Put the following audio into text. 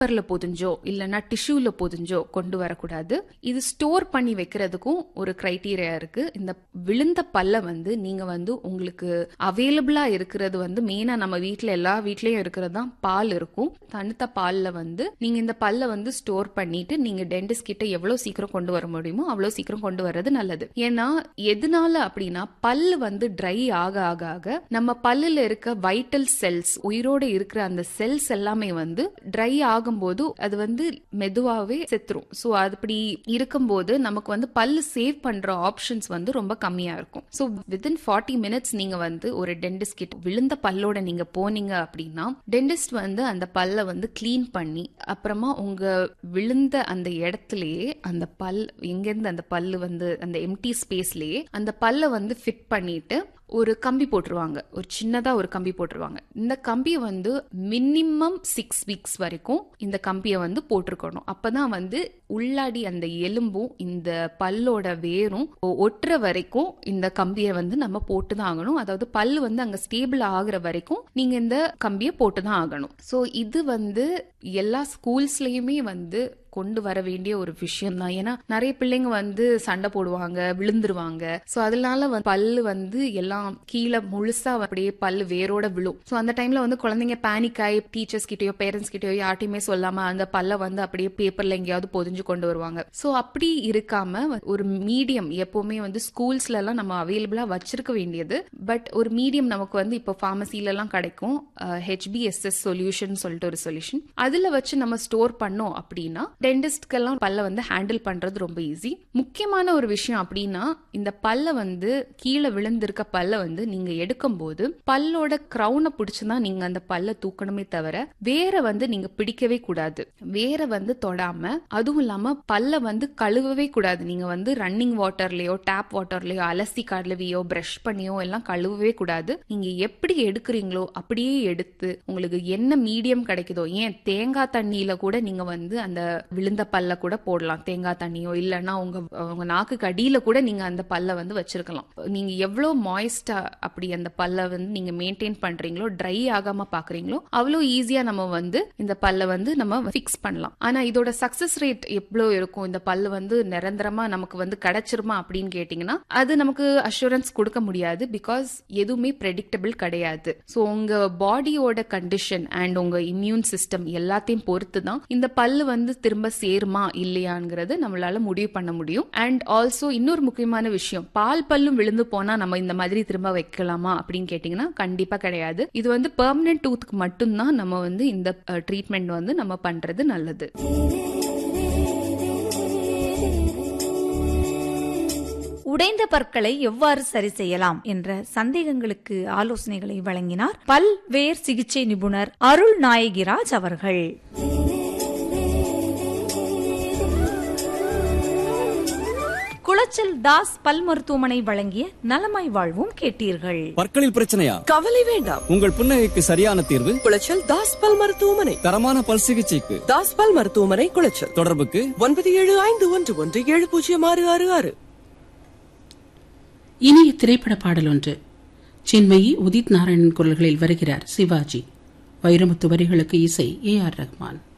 பேப்பர்ல பொதிஞ்சோ இல்லைன்னா டிஷ்யூல பொதிஞ்சோ கொண்டு வரக்கூடாது இது ஸ்டோர் பண்ணி வைக்கிறதுக்கும் ஒரு கிரைட்டீரியா இருக்கு இந்த விழுந்த பல்ல வந்து நீங்க வந்து உங்களுக்கு அவைலபிளா இருக்கிறது வந்து மெயினா நம்ம வீட்ல எல்லா வீட்லயும் இருக்கிறது தான் பால் இருக்கும் தனித்த பால்ல வந்து நீங்க இந்த பல்ல வந்து ஸ்டோர் பண்ணிட்டு நீங்க டென்டிஸ்ட் கிட்ட எவ்வளவு சீக்கிரம் கொண்டு வர முடியுமோ அவ்வளவு சீக்கிரம் கொண்டு வர்றது நல்லது ஏன்னா எதனால அப்படின்னா பல்லு வந்து ட்ரை ஆக ஆக ஆக நம்ம பல்லுல இருக்க வைட்டல் செல்ஸ் உயிரோட இருக்கிற அந்த செல்ஸ் எல்லாமே வந்து ட்ரை ஆகும்போது அது வந்து மெதுவாவே செத்துரும் ஸோ அப்படி இருக்கும்போது நமக்கு வந்து பல்லு சேவ் பண்ற ஆப்ஷன்ஸ் வந்து ரொம்ப கம்மியா இருக்கும் ஸோ வித்தின் ஃபார்ட்டி மினிட்ஸ் நீங்க வந்து ஒரு டென்டிஸ்ட் கிட்ட விழுந்த பல்லோட நீங்க போனீங்க அப்படின்னா டென்டிஸ்ட் வந்து அந்த பல்ல வந்து க்ளீன் பண்ணி அப்புறமா உங்க விழுந்த அந்த இடத்துலயே அந்த பல் எங்கிருந்து அந்த பல்லு வந்து அந்த எம்டி ஸ்பேஸ்லயே அந்த பல்ல வந்து ஃபிட் பண்ணிட்டு ஒரு கம்பி போட்டுருவாங்க ஒரு சின்னதா ஒரு கம்பி போட்டுருவாங்க இந்த கம்பியை வந்து மினிமம் சிக்ஸ் வீக்ஸ் வரைக்கும் இந்த கம்பியை வந்து போட்டிருக்கணும் அப்பதான் வந்து உள்ளாடி அந்த எலும்பும் இந்த பல்லோட வேரும் ஒட்டுற வரைக்கும் இந்த கம்பியை வந்து நம்ம போட்டு தான் ஆகணும் அதாவது பல்லு வந்து அங்க ஸ்டேபிள் ஆகுற வரைக்கும் நீங்க இந்த கம்பியை போட்டு தான் ஆகணும் ஸோ இது வந்து எல்லா ஸ்கூல்ஸ்லயுமே வந்து கொண்டு வர வேண்டிய ஒரு விஷயம் தான் ஏன்னா நிறைய பிள்ளைங்க வந்து சண்டை போடுவாங்க விழுந்துருவாங்க சோ அதனால வந்து பல்லு வந்து எல்லாம் கீழே முழுசா அப்படியே பல்லு வேரோட விழும் சோ அந்த டைம்ல வந்து குழந்தைங்க பேனிக் ஆகி டீச்சர்ஸ் கிட்டயோ பேரண்ட்ஸ் கிட்டயோ யார்ட்டையுமே சொல்லாம அந்த பல்ல வந்து அப்படியே பேப்பர்ல எங்கேயாவது பொதிஞ்சு கொண்டு வருவாங்க சோ அப்படி இருக்காம ஒரு மீடியம் எப்பவுமே வந்து ஸ்கூல்ஸ்ல எல்லாம் நம்ம அவைலபிளா வச்சிருக்க வேண்டியது பட் ஒரு மீடியம் நமக்கு வந்து இப்போ பார்மசில எல்லாம் கிடைக்கும் ஹெச்பிஎஸ்எஸ் சொல்யூஷன் சொல்லிட்டு ஒரு சொல்யூஷன் அதுல வச்சு நம்ம ஸ்டோர் பண்ணோம் அப்படின்னா டென்டிஸ்ட்கெல்லாம் பல்ல வந்து ஹேண்டில் பண்றது ரொம்ப ஈஸி முக்கியமான ஒரு விஷயம் அப்படின்னா இந்த பல்ல வந்து கீழே விழுந்திருக்க பல்ல வந்து நீங்க எடுக்கும் போது பல்லோட கிரவுனை பிடிச்சுதான் நீங்க அந்த பல்ல தூக்கணுமே தவிர வேற வந்து நீங்க பிடிக்கவே கூடாது வேற வந்து தொடாம அதுவும் இல்லாம பல்ல வந்து கழுவவே கூடாது நீங்க வந்து ரன்னிங் வாட்டர்லயோ டேப் வாட்டர்லயோ அலசி கழுவியோ பிரஷ் பண்ணியோ எல்லாம் கழுவவே கூடாது நீங்க எப்படி எடுக்கிறீங்களோ அப்படியே எடுத்து உங்களுக்கு என்ன மீடியம் கிடைக்குதோ ஏன் தேங்காய் தண்ணியில கூட நீங்க வந்து அந்த விழுந்த பல்ல கூட போடலாம் தேங்காய் தண்ணியோ இல்லைன்னா உங்க உங்க நாக்குக்கு அடியில கூட நீங்க அந்த பல்ல வந்து வச்சிருக்கலாம் நீங்க எவ்வளவு மாய்ஸ்டா அப்படி அந்த பல்ல வந்து நீங்க மெயின்டைன் பண்றீங்களோ ட்ரை ஆகாம பாக்குறீங்களோ அவ்வளவு ஈஸியா நம்ம வந்து இந்த பல்ல வந்து நம்ம ஃபிக்ஸ் பண்ணலாம் ஆனா இதோட சக்சஸ் ரேட் எவ்வளவு இருக்கும் இந்த பல்லு வந்து நிரந்தரமா நமக்கு வந்து கிடைச்சிருமா அப்படின்னு கேட்டீங்கன்னா அது நமக்கு அஷூரன்ஸ் கொடுக்க முடியாது பிகாஸ் எதுவுமே ப்ரெடிக்டபிள் கிடையாது ஸோ உங்க பாடியோட கண்டிஷன் அண்ட் உங்க இம்யூன் சிஸ்டம் எல்லாத்தையும் பொறுத்து தான் இந்த பல்லு வந்து திரும்ப சேருமா இல்லையாங்கிறது நம்மளால முடிவு பண்ண முடியும் அண்ட் ஆல்சோ இன்னொரு முக்கியமான விஷயம் பால் பல்லும் விழுந்து போனா நம்ம இந்த மாதிரி திரும்ப வைக்கலாமா அப்படின்னு கேட்டீங்கன்னா கண்டிப்பா கிடையாது இது வந்து பெர்மனன்ட் டூத்துக்கு மட்டும்தான் நம்ம வந்து இந்த ட்ரீட்மெண்ட் வந்து நம்ம பண்றது நல்லது உடைந்த பற்களை எவ்வாறு சரி செய்யலாம் என்ற சந்தேகங்களுக்கு ஆலோசனைகளை வழங்கினார் பல் வேர் சிகிச்சை நிபுணர் அருள் நாயகிராஜ் அவர்கள் குளச்சல் தாஸ் பல் மருத்துவமனை வழங்கிய நலமாய் வாழ்வும் கேட்டீர்கள் பற்களில் பிரச்சனையா கவலை வேண்டாம் உங்கள் புன்னகைக்கு சரியான தீர்வு குளச்சல் தாஸ் பல் மருத்துவமனை தரமான பல் சிகிச்சைக்கு தாஸ் பல் மருத்துவமனை குளச்சல் தொடர்புக்கு ஒன்பது ஏழு ஐந்து ஒன்று ஒன்று ஏழு பூஜ்ஜியம் ஆறு ஆறு ஆறு இனிய திரைப்பட பாடல் ஒன்று சின்மயி உதித் நாராயணன் குரல்களில் வருகிறார் சிவாஜி வைரமுத்து வரிகளுக்கு இசை ஏ ஆர் ரஹ்மான்